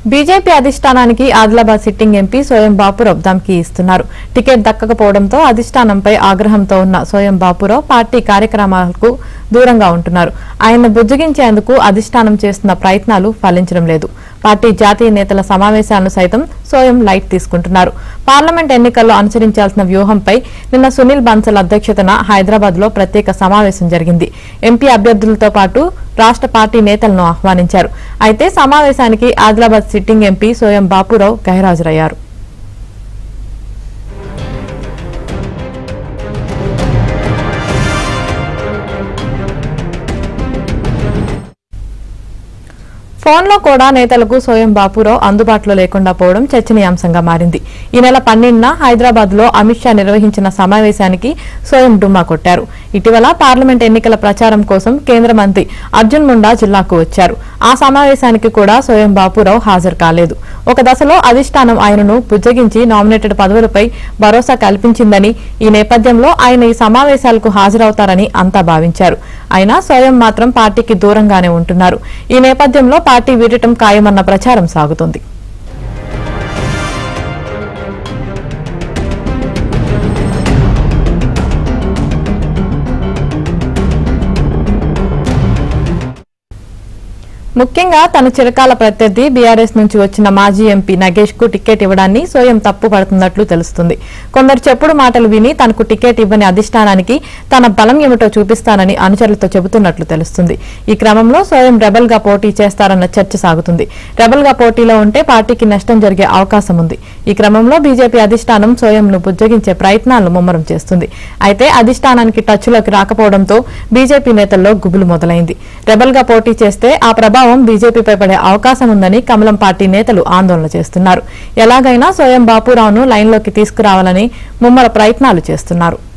BJP అధిష్టానానికి Adilabad sitting MP Soyam Bapurao ధమ్కీ ఇస్తున్నారు టికెట్ దక్కకపోవడంతో అధిష్టానంపై ఆగ్రహంతో ఉన్న సోయం బాపురావు పార్టీ కార్యక్రమాలకు దూరంగా ఉంటున్నారు ఆయన బుజ్జగించేందుకు అధిష్టానం చేస్తున్న ప్రయత్నాలు ఫలించడం లేదు పార్టీ జాతీయ నేతల సమావేశాలను సైతం సోయం లైట్ తీసుకుంటున్నారు పార్లమెంట్ ఎన్నికల్లో అనుసరించాల్సిన వ్యూహంపై నిన్న సునీల్ బన్సల్ అధ్యక్షతన హైదరాబాద్ లో ప్రత్యేక సమావేశం జరిగింది ఎంపీ అభ్యర్థులతో పాటు రాష్ట్ర పార్టీ నేతలను ఆహ్వానించారు అయితే సమావేశానికి ఆదిలాబాద్ సిట్టింగ్ ఎంపీ సోయం బాపురావు గైరాజరయ్యారు ఫోన్లో కూడా నేతలకు సోయం బాపురావు అందుబాటులో లేకుండా పోవడం చర్చనీయాంశంగా మారింది ఈ నెల పన్నెండున హైదరాబాద్ లో అమిత్ షా నిర్వహించిన సమావేశానికి సోయం డుమ్మా కొట్టారు ఇటీవల పార్లమెంట్ ఎన్నికల ప్రచారం కోసం కేంద్ర మంత్రి అర్జున్ ముండా జిల్లాకు వచ్చారు ఆ సమావేశానికి కూడా సోయం బాపురావు హాజరు కాలేదు ఒక దశలో అధిష్టానం ఆయనను బుజ్జగించి నామినేటెడ్ పదవులపై భరోసా కల్పించిందని ఈ నేపథ్యంలో ఆయన ఈ సమావేశాలకు హాజరవుతారని అంతా భావించారు అయినా స్వయం మాత్రం పార్టీకి దూరంగానే ఉంటున్నారు ఈ నేపథ్యంలో పార్టీ వీడటం ఖాయమన్న ప్రచారం సాగుతోంది ముఖ్యంగా తన చిరకాల ప్రత్యర్థి బీఆర్ఎస్ నుంచి వచ్చిన మాజీ ఎంపీ నగేష్ కు టికెట్ ఇవ్వడాన్ని సోయం తప్పు పడుతున్నట్లు తెలుస్తుంది కొందరు చెప్పుడు మాటలు విని తనకు టికెట్ ఇవ్వని అధిష్టానానికి తన బలం ఏమిటో చూపిస్తానని అనుచరులతో చెబుతున్నట్లు తెలుస్తుంది ఈ క్రమంలో సోయం రెబల్ గా పోటీ చేస్తారన్న చర్చ సాగుతుంది రెబల్ గా పోటీలో ఉంటే పార్టీకి నష్టం జరిగే అవకాశం ఉంది ఈ క్రమంలో బీజేపీ అధిష్టానం సోయంను బుజ్జగించే ప్రయత్నాలను ముమ్మరం చేస్తుంది అయితే అధిష్టానానికి టచ్లోకి రాకపోవడంతో బీజేపీ నేతల్లో గుబులు మొదలైంది రెబల్ గా పోటీ చేస్తే ఆ ప్రభావం బీజేపీపై పడే అవకాశం ఉందని కమలం పార్టీ నేతలు ఆందోళన చేస్తున్నారు ఎలాగైనా సోయం బాపురావును లైన్లోకి తీసుకురావాలని ముమ్మర ప్రయత్నాలు చేస్తున్నారు